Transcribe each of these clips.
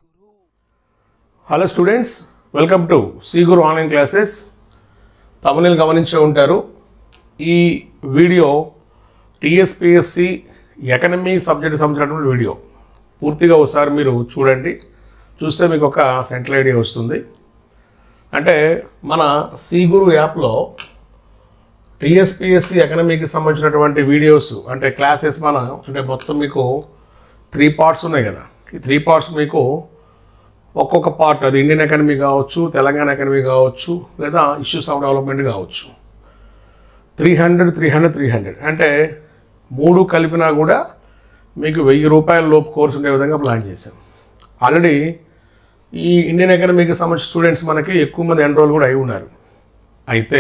hello students welcome to సీగురు online classes తమనిల్ గమనించే ఉంటారు ఈ వీడియో టీఎస్పిఎస్సి ఎకనమీ సబ్జెక్ట్ సంబంధించినటువంటి వీడియో పూర్తిగా ఒకసారి మీరు చూడండి చూస్తే మీకు ఒక సెంట్రల్ ఐడియా వస్తుంది అంటే మన సీగురు యాప్లో టీఎస్పిఎస్సి ఎకనమీకి సంబంధించినటువంటి వీడియోస్ అంటే క్లాసెస్ మన అంటే మొత్తం మీకు త్రీ పార్ట్స్ ఉన్నాయి కదా ఈ త్రీ పార్ట్స్ మీకు ఒక్కొక్క పార్ట్ అది ఇండియన్ ఎకానమీ కావచ్చు తెలంగాణ ఎకానమీ కావచ్చు లేదా ఇష్యూస్ ఆఫ్ డెవలప్మెంట్ కావచ్చు three hundred three hundred three hundred అంటే మూడు కలిపినా కూడా మీకు వెయ్యి రూపాయల లోపు కోర్సు ఉండే విధంగా ప్లాన్ చేశాం ఆల్రెడీ ఈ ఇండియన్ ఎకానమీకి సంబంధించిన స్టూడెంట్స్ మనకి ఎక్కువ మంది ఎన్రోల్ కూడా అయి ఉన్నారు అయితే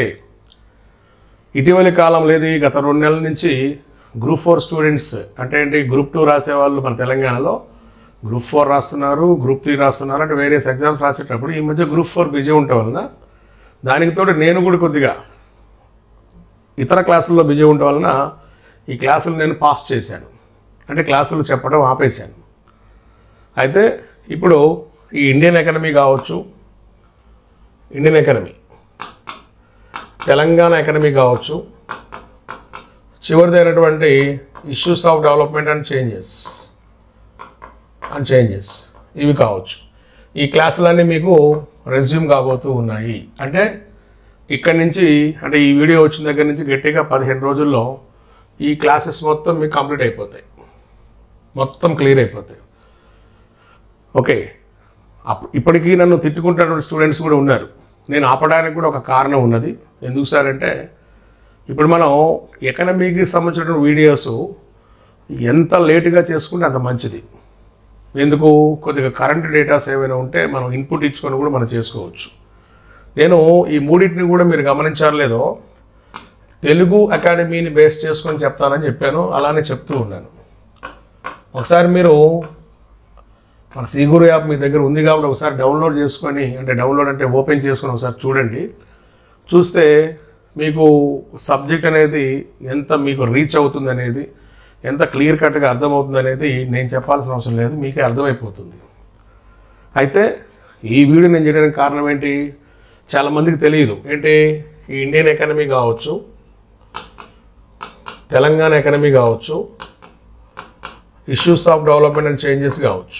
ఇటీవలి కాలం లేదు ఈ గత రెండు నెలల నుంచి గ్రూప్ ఫోర్ స్టూడెంట్స్ అంటే ఏంటి గ్రూప్ టూ రాసేవాళ్ళు మన తెలంగాణలో గ్రూప్ ఫోర్ రాస్తున్నారు గ్రూప్ త్రీ రాస్తున్నారు అంటే వేరియస్ ఎగ్జామ్స్ రాసేటప్పుడు ఈ మధ్య గ్రూప్ ఫోర్ బిజీ ఉండటం వలన దానికి తోడు నేను కూడా కొద్దిగా ఇతర క్లాసుల్లో బిజీ ఉండటం వలన ఈ క్లాసులు నేను పాస్ చేశాను అంటే క్లాసులు చెప్పడం ఆపేశాను అయితే ఇప్పుడు ఈ ఇండియన్ ఎకానమీ కావచ్చు ఇండియన్ ఎకానమీ తెలంగాణ ఎకానమీ కావచ్చు చివరిదైనటువంటి issues of development and changes and changes ఇవి కావచ్చు ఈ క్లాసులన్నీ మీకు రెజ్యూమ్ కాబోతూ ఉన్నాయి అంటే ఇక్కడి నుంచి అంటే ఈ వీడియో వచ్చిన దగ్గర నుంచి గట్టిగా పదిహేను రోజుల్లో ఈ క్లాసెస్ మొత్తం మీకు కంప్లీట్ అయిపోతాయి మొత్తం క్లియర్ అయిపోతాయి ఓకే అప్- ఇప్పటికీ నన్ను తిట్టుకుంటున్నటువంటి స్టూడెంట్స్ కూడా ఉన్నారు నేను ఆపడానికి కూడా ఒక కారణం ఉన్నది ఎందుకు సార్ అంటే ఇప్పుడు మనం ఎకనమీకి సంబంధించిన వీడియోస్ ఎంత లేటుగా చేసుకుంటే అంత మంచిది ఎందుకు కొద్దిగా కరెంట్ డేటాస్ ఏమైనా ఉంటే మనం ఇన్పుట్ ఇచ్చుకొని కూడా మనం చేసుకోవచ్చు నేను ఈ మూడింటిని కూడా మీరు గమనించారు లేదో తెలుగు అకాడమీని బేస్ చేసుకొని చెప్తానని చెప్పాను అలానే చెప్తూ ఉన్నాను ఒకసారి మీరు మన సీగురు యాప్ మీ దగ్గర ఉంది కాబట్టి ఒకసారి డౌన్లోడ్ చేసుకొని అంటే డౌన్లోడ్ అంటే ఓపెన్ చేసుకొని ఒకసారి చూడండి చూస్తే మీకు సబ్జెక్ట్ అనేది ఎంత మీకు రీచ్ అవుతుంది అనేది ఎంత క్లియర్ కట్గా అర్థమవుతుంది అనేది నేను చెప్పాల్సిన అవసరం లేదు మీకే అర్థమైపోతుంది అయితే ఈ వీడియో నేను చేయడానికి కారణం ఏంటి చాలామందికి తెలియదు ఏంటి ఈ ఇండియన్ ఎకానమీ కావచ్చు తెలంగాణ ఎకానమీ కావచ్చు issues of development and changes కావచ్చు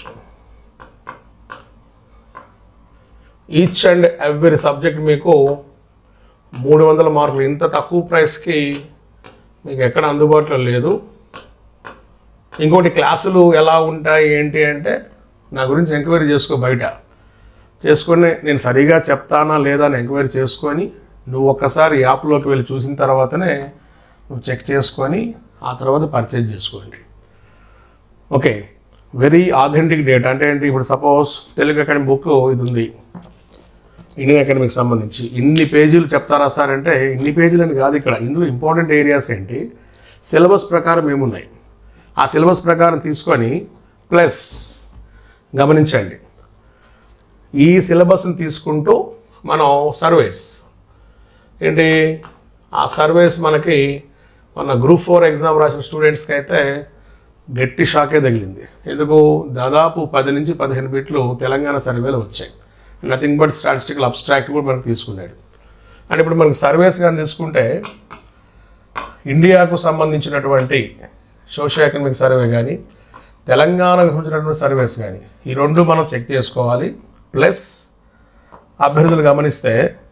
ఈచ్ అండ్ ఎవ్రీ సబ్జెక్ట్ మీకు మూడు వందల మార్కులు ఇంత తక్కువ ప్రైస్కి మీకు ఎక్కడ అందుబాటులో లేదు ఇంకోటి క్లాసులు ఎలా ఉంటాయి ఏంటి అంటే నా గురించి ఎంక్వైరీ చేసుకో బయట చేసుకొని నేను సరిగా చెప్తానా లేదా అని ఎంక్వైరీ చేసుకొని నువ్వు ఒక్కసారి యాప్లోకి వెళ్ళి చూసిన తర్వాతనే నువ్వు చెక్ చేసుకొని ఆ తర్వాత పర్చేజ్ చేసుకోండి ఓకే వెరీ ఆథెంటిక్ డేటా అంటే ఏంటి ఇప్పుడు సపోజ్ తెలుగు అకాడమీ బుక్ ఇది ఉంది ఇండియన్ అకాడమీకి సంబంధించి ఇన్ని పేజీలు చెప్తారా సార్ అంటే ఇన్ని పేజీలు అని కాదు ఇక్కడ ఇందులో ఇంపార్టెంట్ ఏరియాస్ ఏంటి సిలబస్ ప్రకారం ఏమున్నాయి ఆ సిలబస్ ప్రకారం తీసుకొని ప్లస్ గమనించండి ఈ సిలబస్ని తీసుకుంటూ మనం సర్వేస్ ఏంటి ఆ సర్వేస్ మనకి మన గ్రూప్ ఫోర్ ఎగ్జామ్ రాసిన స్టూడెంట్స్కి అయితే గట్టి షాకే తగిలింది ఎందుకు దాదాపు పది నుంచి పదిహేను బిట్లు తెలంగాణ సర్వేలో వచ్చాయి నథింగ్ బట్ స్టాటిస్టికల్ అబ్స్ట్రాక్ట్ కూడా మనకు తీసుకున్నాడు అంటే ఇప్పుడు మనకి సర్వేస్ కానీ తీసుకుంటే ఇండియాకు సంబంధించినటువంటి సోషియో ఎకనామిక్ సర్వే కానీ తెలంగాణకు సంబంధించినటువంటి సర్వేస్ కానీ ఈ రెండు మనం చెక్ చేసుకోవాలి ప్లస్ అభ్యర్థులు గమనిస్తే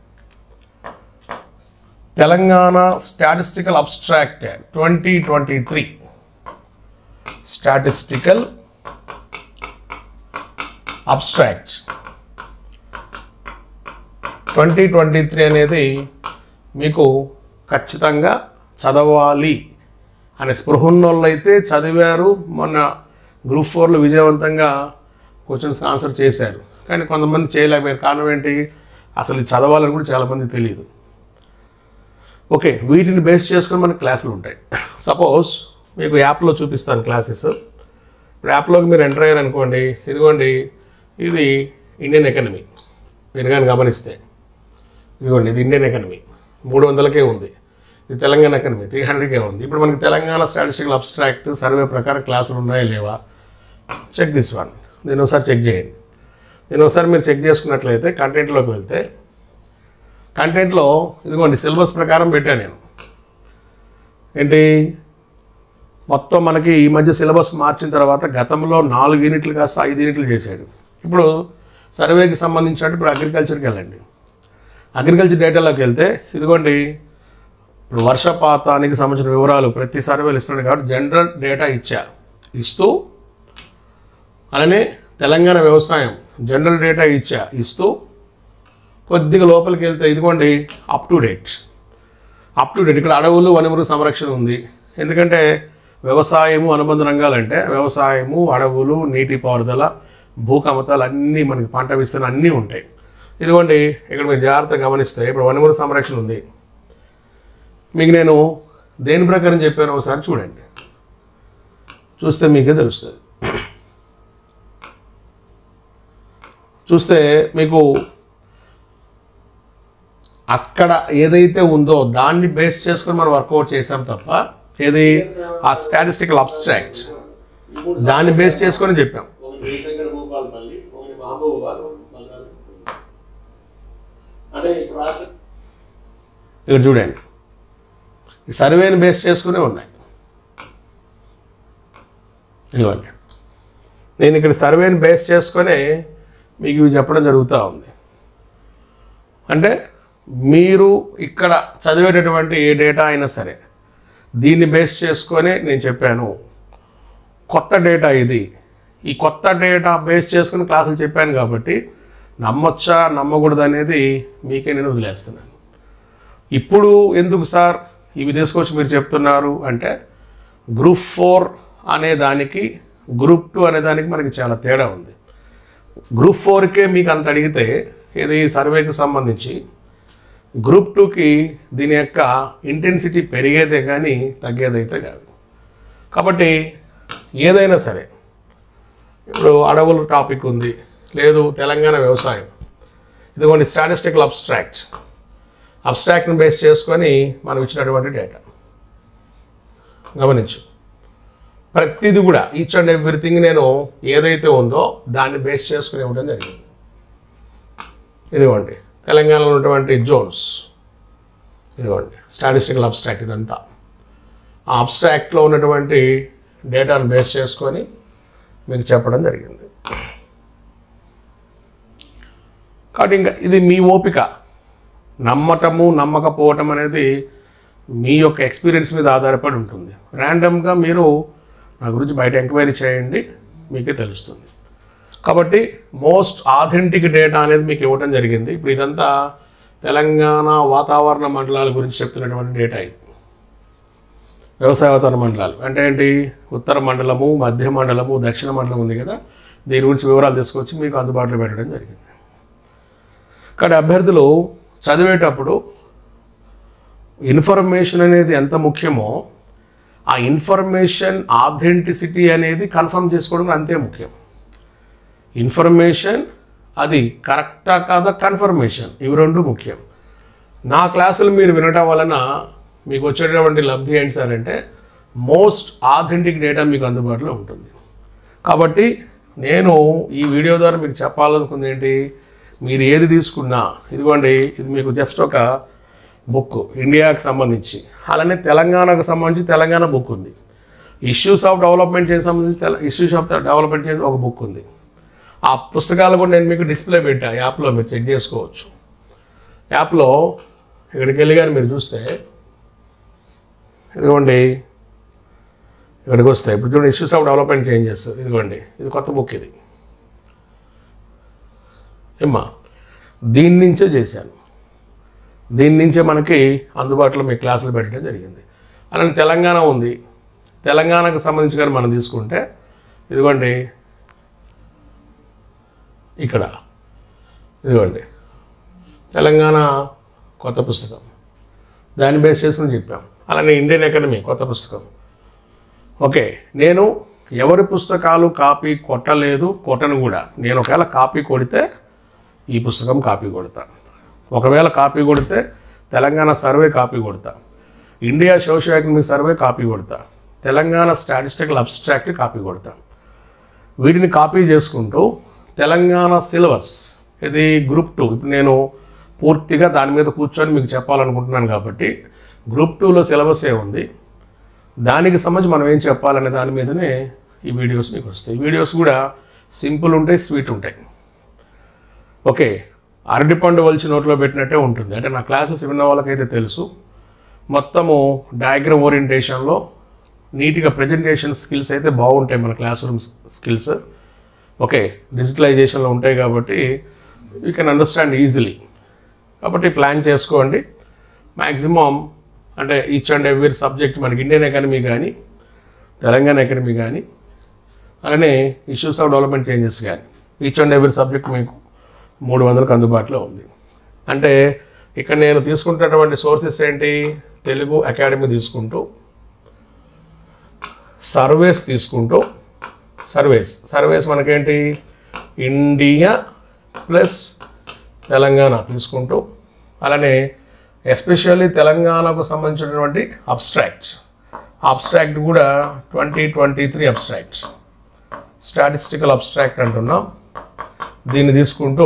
Telangana statistical abstract twenty twenty three statistical abstract twenty twenty three అనేది మీకు ఖచ్చితంగా చదవాలి అనే స్పృహన్నోళ్ళు అయితే చదివారు మొన్న గ్రూప్ ఫోర్లో విజయవంతంగా క్వశ్చన్స్ ఆన్సర్ చేశారు కానీ కొంతమంది చేయలేకపోయారు కారణం ఏంటి అసలు ఇది చదవాలని కూడా చాలామంది తెలియదు ఓకే వీటిని బేస్ చేసుకొని మనకి క్లాసులు ఉంటాయి సపోజ్ మీకు యాప్లో చూపిస్తాను క్లాసెస్ ఇప్పుడు యాప్లోకి మీరు ఎంటర్ అయ్యారు అనుకోండి ఇదిగోండి ఇది ఇండియన్ ఎకానమీ మీరు కానీ గమనిస్తే ఇదిగోండి ఇది ఇండియన్ ఎకానమీ మూడు వందలకే ఉంది ఇది తెలంగాణ ఎకానమీ త్రీ హండ్రెడ్కే ఉంది ఇప్పుడు మనకి తెలంగాణ స్టాటిస్టికల్ అబ్స్ట్రాక్ట్ సర్వే ప్రకారం క్లాసులు ఉన్నాయా లేవా చెక్ దిస్ వన్ నేను ఒకసారి చెక్ చేయండి నేను ఒకసారి మీరు చెక్ చేసుకున్నట్లయితే కంటెంట్లోకి వెళ్తే కంటెంట్లో ఇదిగోండి సిలబస్ ప్రకారం పెట్టాను నేను ఏంటి మొత్తం మనకి ఈ మధ్య సిలబస్ మార్చిన తర్వాత గతంలో నాలుగు యూనిట్లు కాస్త ఐదు యూనిట్లు చేశాడు ఇప్పుడు సర్వేకి సంబంధించినట్టు ఇప్పుడు అగ్రికల్చర్కి వెళ్ళండి అగ్రికల్చర్ డేటాలోకి వెళ్తే ఇదిగోండి ఇప్పుడు వర్షపాతానికి సంబంధించిన వివరాలు ప్రతి సర్వేలు ఇస్తున్నాడు కాబట్టి జనరల్ డేటా ఇచ్చా ఇస్తూ అలానే తెలంగాణ వ్యవసాయం జనరల్ డేటా ఇచ్చా ఇస్తూ కొద్దిగా లోపలికి వెళ్తే ఇదిగోండి up to date up to date ఇక్కడ అడవులు వనమృగ సంరక్షణ ఉంది ఎందుకంటే వ్యవసాయము అనుబంధ రంగాలంటే వ్యవసాయము అడవులు నీటిపారుదల భూకమతాలు అన్నీ మనకి పంట విస్తరణ అన్నీ ఉంటాయి ఇదిగోండి ఇక్కడ మీరు జాగ్రత్తగా గమనిస్తే ఇప్పుడు వనమృగ సంరక్షణ ఉంది మీకు నేను దేని ప్రకారం చెప్పాను ఒకసారి చూడండి చూస్తే మీకే తెలుస్తుంది చూస్తే మీకు అక్కడ ఏదైతే ఉందో దాన్ని బేస్ చేసుకొని మనం వర్కౌట్ చేసాం తప్ప ఏది ఆ స్టాటిస్టికల్ అబ్స్ట్రాక్ట్ దాన్ని బేస్ చేసుకొని చెప్పాం ఒకటి జయశంకర్ భూపాలపల్లి ఒకటి మహబూబాబాద్ అంటే ఇప్పుడు రాసి ఇక్కడ చూడండి ఈ సర్వేని బేస్ చేసుకునే ఉన్నాయి ఇవ్వండి నేను ఇక్కడ సర్వేని బేస్ చేసుకొని మీకు ఇవి చెప్పడం జరుగుతూ ఉంది అంటే మీరు ఇక్కడ చదివేటటువంటి ఏ డేటా అయినా సరే దీన్ని బేస్ చేసుకొని నేను చెప్పాను కొత్త డేటా ఇది ఈ కొత్త డేటా బేస్ చేసుకుని క్లాసులు చెప్పాను కాబట్టి నమ్మొచ్చా నమ్మకూడదు అనేది మీకే నేను వదిలేస్తున్నాను ఇప్పుడు ఎందుకు సార్ ఇవి తీసుకొచ్చి మీరు చెప్తున్నారు అంటే గ్రూప్ ఫోర్ అనే దానికి గ్రూప్ టూ అనే దానికి మనకి చాలా తేడా ఉంది గ్రూప్ ఫోర్కే మీకు అంత అడిగితే ఇది సర్వేకి సంబంధించి గ్రూప్ టూకి దీని యొక్క ఇంటెన్సిటీ పెరిగేదే కానీ తగ్గేదైతే కాదు కాబట్టి ఏదైనా సరే ఇప్పుడు అడవులు టాపిక్ ఉంది లేదు తెలంగాణ వ్యవసాయం ఇదిగోండి స్టాటిస్టికల్ అబ్స్ట్రాక్ట్ అబ్స్ట్రాక్ట్ని బేస్ చేసుకొని మనం ఇచ్చినటువంటి డేటా గమనించు ప్రతిదీ కూడా ఈచ్ అండ్ ఎవ్రీథింగ్ నేను ఏదైతే ఉందో దాన్ని బేస్ చేసుకుని ఇవ్వడం జరిగింది ఇదిగోండి తెలంగాణలో ఉన్నటువంటి జోన్స్ ఇదిగోండి స్టాటిస్టికల్ అబ్స్ట్రాక్ట్ ఇదంతా ఆ అబ్స్ట్రాక్ట్లో ఉన్నటువంటి డేటాను బేస్ చేసుకొని మీకు చెప్పడం జరిగింది కాబట్టి ఇంకా ఇది మీ ఓపిక నమ్మటము నమ్మకపోవటం అనేది మీ యొక్క ఎక్స్పీరియన్స్ మీద ఆధారపడి ఉంటుంది ర్యాండమ్గా మీరు నా గురించి బయట ఎంక్వైరీ చేయండి మీకే తెలుస్తుంది కాబట్టి మోస్ట్ ఆథెంటిక్ డేటా అనేది మీకు ఇవ్వడం జరిగింది ఇప్పుడు ఇదంతా తెలంగాణ వాతావరణ మండలాల గురించి చెప్తున్నటువంటి డేటా ఇది వ్యవసాయ వాతావరణ మండలాలు అంటే ఏంటి ఉత్తర మండలము మధ్య మండలము దక్షిణ మండలం ఉంది కదా దీని గురించి వివరాలు తీసుకొచ్చి మీకు అందుబాటులో పెట్టడం జరిగింది కానీ అభ్యర్థులు చదివేటప్పుడు ఇన్ఫర్మేషన్ అనేది ఎంత ముఖ్యమో ఆ ఇన్ఫర్మేషన్ ఆథెంటిసిటీ అనేది కన్ఫర్మ్ చేసుకోవడం అంతే ముఖ్యం ఇన్ఫర్మేషన్ అది కరెక్టా కాదా కన్ఫర్మేషన్ ఇవి రెండు ముఖ్యం నా క్లాసులు మీరు వినటం వలన మీకు వచ్చేటటువంటి లబ్ధి ఏంటి సార్ అంటే మోస్ట్ ఆథెంటిక్ డేటా మీకు అందుబాటులో ఉంటుంది కాబట్టి నేను ఈ వీడియో ద్వారా మీకు చెప్పాలనుకుంది ఏంటి మీరు ఏది తీసుకున్నా ఇదిగోండి ఇది మీకు జస్ట్ ఒక బుక్ ఇండియాకి సంబంధించి అలానే తెలంగాణకు సంబంధించి తెలంగాణ బుక్ ఉంది ఇష్యూస్ ఆఫ్ డెవలప్మెంట్ చేసి సంబంధించి తెల ఇష్యూస్ ఆఫ్ డెవలప్మెంట్ చేసి ఒక బుక్ ఉంది ఆ పుస్తకాలు కూడా నేను మీకు డిస్ప్లే పెట్టా యాప్లో మీరు చెక్ చేసుకోవచ్చు యాప్లో ఇక్కడికి వెళ్ళి కానీ మీరు చూస్తే ఇదిగోండి ఇక్కడికి వస్తే ఇప్పుడు చూడండి ఇష్యూస్ ఆఫ్ డెవలప్మెంట్ చేంజెస్ ఇదిగోండి ఇది కొత్త బుక్ ఇది ఏమ్మా దీని నుంచే చేశాను దీని నుంచే మనకి అందుబాటులో మీ క్లాసులు పెట్టడం జరిగింది అలానే తెలంగాణ ఉంది తెలంగాణకు సంబంధించి కానీ మనం తీసుకుంటే ఇదిగోండి ఇక్కడ ఇదిగోండి తెలంగాణ కొత్త పుస్తకం దాన్ని బేస్ చేసుకుని చెప్పాం అలానే ఇండియన్ ఎకనమీ కొత్త పుస్తకం ఓకే నేను ఎవరి పుస్తకాలు కాపీ కొట్టలేదు కొట్టను కూడా నేను ఒకవేళ కాపీ కొడితే ఈ పుస్తకం కాపీ కొడతా ఒకవేళ కాపీ కొడితే తెలంగాణ సర్వే కాపీ కొడతా India socio economic survey copy కొడతా తెలంగాణ స్టాటిస్టికల్ అబ్స్ట్రాక్ట్ కాపీ కొడతా వీటిని కాపీ చేసుకుంటూ తెలంగాణ సిలబస్ ఇది గ్రూప్ టూ ఇప్పుడు నేను పూర్తిగా దాని మీద కూర్చొని మీకు చెప్పాలనుకుంటున్నాను కాబట్టి గ్రూప్ టూలో సిలబస్ ఏ ఉంది దానికి సంబంధించి మనం ఏం చెప్పాలనే దాని మీదనే ఈ వీడియోస్ మీకు వస్తాయి ఈ వీడియోస్ కూడా సింపుల్ ఉంటాయి స్వీట్ ఉంటాయి ఓకే అరటిపండు వలిచి నోట్లో పెట్టినట్టే ఉంటుంది అంటే నా క్లాసెస్ విన్న వాళ్ళకైతే తెలుసు మొత్తము డయాగ్రామ్ ఓరియంటేషన్లో నీట్గా ప్రజెంటేషన్ స్కిల్స్ అయితే బాగుంటాయి మన క్లాస్ రూమ్ స్కిల్స్ ఓకే డిజిటలైజేషన్లో ఉంటాయి కాబట్టి యూ కెన్ అండర్స్టాండ్ ఈజీలీ కాబట్టి ప్లాన్ చేసుకోండి మ్యాక్సిమం అంటే ఈచ్ అండ్ ఎవ్రీ సబ్జెక్ట్ మనకి ఇండియన్ ఎకానమీ కానీ తెలంగాణ ఎకానమీ కానీ అలానే ఇష్యూస్ ఆఫ్ డెవలప్మెంట్ చేంజెస్ కానీ ఈచ్ అండ్ ఎవ్రీ సబ్జెక్ట్ మీకు మూడు వందలకు అందుబాటులో ఉంది అంటే ఇక్కడ నేను తీసుకుంటున్నటువంటి సోర్సెస్ ఏంటి తెలుగు అకాడమీ తీసుకుంటూ సర్వేస్ తీసుకుంటూ సర్వేస్ సర్వేస్ మనకేంటి ఇండియా ప్లస్ తెలంగాణ తీసుకుంటూ అలానే ఎస్పెషల్లీ తెలంగాణకు సంబంధించినటువంటి అబ్స్ట్రాక్ట్ అబ్స్ట్రాక్ట్ కూడా twenty twenty three abstract statistical abstract అంటున్నాం దీన్ని తీసుకుంటూ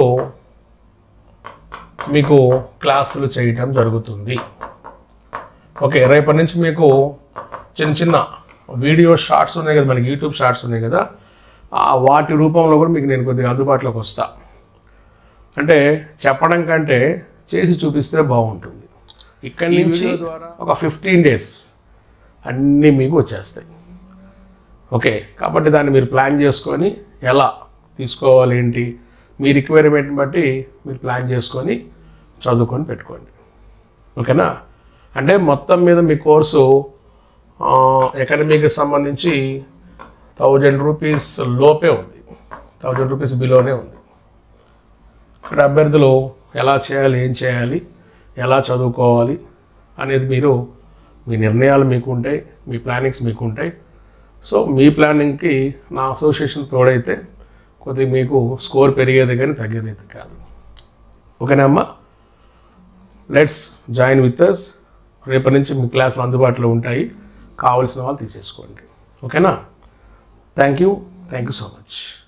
మీకు క్లాసులు చేయటం జరుగుతుంది ఓకే రేపటి నుంచి మీకు చిన్న చిన్న వీడియో షార్ట్స్ ఉన్నాయి కదా మనకి యూట్యూబ్ షార్ట్స్ ఉన్నాయి కదా ఆ వాటి రూపంలో కూడా మీకు నేను కొద్దిగా అందుబాటులోకి వస్తా అంటే చెప్పడం కంటే చేసి చూపిస్తే బాగుంటుంది ఇక్కడి నుంచి ఒక ఫిఫ్టీన్ డేస్ అన్నీ మీకు వచ్చేస్తాయి ఓకే కాబట్టి దాన్ని మీరు ప్లాన్ చేసుకొని ఎలా తీసుకోవాలి ఏంటి మీ రిక్వైర్మెంట్ని బట్టి మీరు ప్లాన్ చేసుకొని చదువుకొని పెట్టుకోండి ఓకేనా అంటే మొత్తం మీద మీ కోర్సు ఎకనమీకి సంబంధించి థౌజండ్ రూపీస్ లోపే ఉంది థౌజండ్ రూపీస్ బిలోనే ఉంది ఇక్కడ అభ్యర్థులు ఎలా చేయాలి ఏం చేయాలి ఎలా చదువుకోవాలి అనేది మీరు మీ నిర్ణయాలు మీకు ఉంటాయి మీ ప్లానింగ్స్ మీకు ఉంటాయి సో మీ ప్లానింగ్కి నా అసోసియేషన్ తోడైతే కొద్దిగా మీకు స్కోర్ పెరిగేది కానీ తగ్గేది అయితే కాదు ఓకేనా అమ్మా లెట్స్ జాయిన్ విత్ అస్ రేపటి నుంచి మీ క్లాసులు అందుబాటులో ఉంటాయి కావాల్సిన వాళ్ళు తీసేసుకోండి ఓకేనా thank you thank you so much